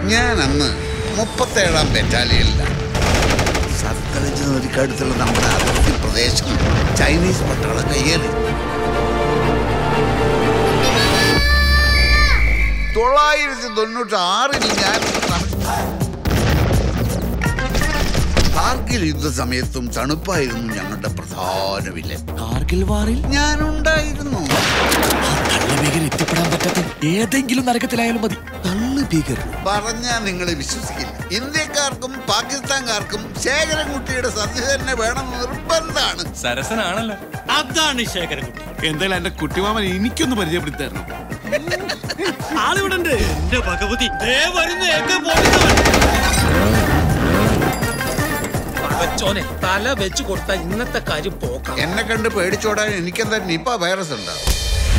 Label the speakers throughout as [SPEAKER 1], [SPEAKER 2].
[SPEAKER 1] ഞാൻ അന്ന് മുപ്പത്തേഴാം ബറ്റാലിയനിലാണ് സത്ലജ് നദിക്കടുത്തുള്ള നമ്മുടെ അതിർത്തി പ്രദേശം ചൈനീസ് പട്ടാളം കയ്യേറി തൊള്ളായിരത്തി തൊണ്ണൂറ്റി ആറിൽ ഞാൻ കാർഗിൽ യുദ്ധ സമയത്തും തണുപ്പായിരുന്നു ഞങ്ങളുടെ പ്രധാന വില്ലൻ
[SPEAKER 2] കാർഗിൽ വാറിൽ
[SPEAKER 1] ഞാനുണ്ടായിരുന്നു
[SPEAKER 2] ഭീകർ എത്തിപ്പെടാൻ പറ്റാത്ത ഏതെങ്കിലും നരകത്തിലായാലും മതി തള്ളു ഭീകർ
[SPEAKER 1] പറഞ്ഞാ നിങ്ങൾ വിശ്വസിക്കില്ല ഇന്ത്യക്കാർക്കും പാകിസ്ഥാൻകാർക്കും ശേഖരൻകുട്ടിയുടെ സദ്യ തന്നെ വേണം നിർബന്ധമാണ്
[SPEAKER 3] സരസനാണല്ലോ
[SPEAKER 4] അതാണ് ശേഖരൻകുട്ടി
[SPEAKER 5] എന്തായാലും എന്റെ കുട്ടിമാമൻ എനിക്കൊന്ന് പരിചയപ്പെടുത്തി തരണം
[SPEAKER 4] ആളിവിടെ ഉണ്ട് എന്റെ ഭഗവതി ദേ വരുന്നു എന്റെ പോലീസവൻ.
[SPEAKER 6] പടച്ചോനെ തല വെച്ച് കൊടുത്താൽ ഇന്നത്തെ കാര്യം പോക്കാം
[SPEAKER 1] എന്നെ കണ്ട് പേടിച്ചോടാൻ എനിക്കെന്താ നിപ്പ വൈറസ് ഉണ്ടാവും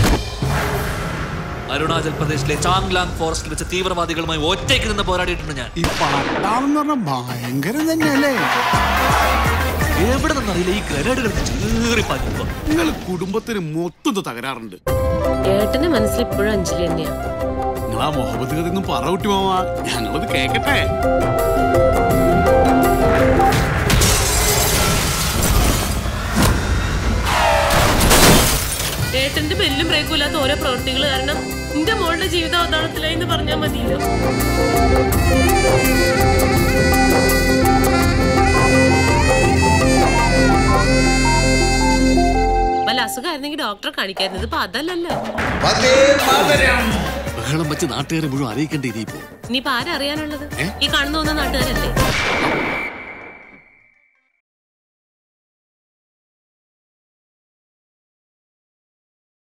[SPEAKER 2] അരുണാചൽ പ്രദേശിലെ ചാങ്ലാങ് ഫോറസ്റ്റിൽ വെച്ച് തീവ്രവാദികളുമായി ഒറ്റയ്ക്ക് നിന്ന് പോരാടിയിട്ടുണ്ട് ഞാൻ
[SPEAKER 5] ഈ പട്ടാളം എന്ന് പറഞ്ഞാൽ ഭയങ്കരം തന്നെയല്ലേ
[SPEAKER 2] എവിടെ നിന്നറിയില്ല ഈ ഗ്രനേഡുകൾ ചേറി പാഞ്ഞു
[SPEAKER 5] നിങ്ങൾ കുടുംബത്തിന് മൊത്തം ഇത് തകരാറുണ്ട്
[SPEAKER 7] ഏട്ടന്റെ മനസ്സിൽ ഇപ്പോഴും അഞ്ജലി തന്നെയാ
[SPEAKER 5] നിങ്ങൾ ആ മുഹബത്ത് കഥയൊന്നും പറ കുട്ടിമാമ ഞങ്ങളത് കേക്കട്ടെ
[SPEAKER 7] ഏട്ടന്റെ ബെല്ലും ബ്രേക്കും ഇല്ലാത്ത ഓരോ പ്രവൃത്തികൾ കാരണം എന്റെ മോളുടെ ജീവിതം അവതാളത്തിലായി എന്ന് പറഞ്ഞാൽ മതിയല്ലോ വല്ല അസുഖമായിരുന്നെങ്കിൽ ഡോക്ടറെ കാണിക്കായിരുന്നു ഇതിപ്പോ അതല്ലല്ലോ
[SPEAKER 1] വന്ദേ മാതരം
[SPEAKER 2] ബഹളം വെച്ച് നാട്ടുകാരെ മുഴുവൻ അറിയിക്കേണ്ടി ഇനിയിപ്പോ
[SPEAKER 7] ഇനിയിപ്പോ ആരറിയാനുള്ളത് ഈ കാണുന്ന ഒന്ന നാട്ടുകാരല്ലേ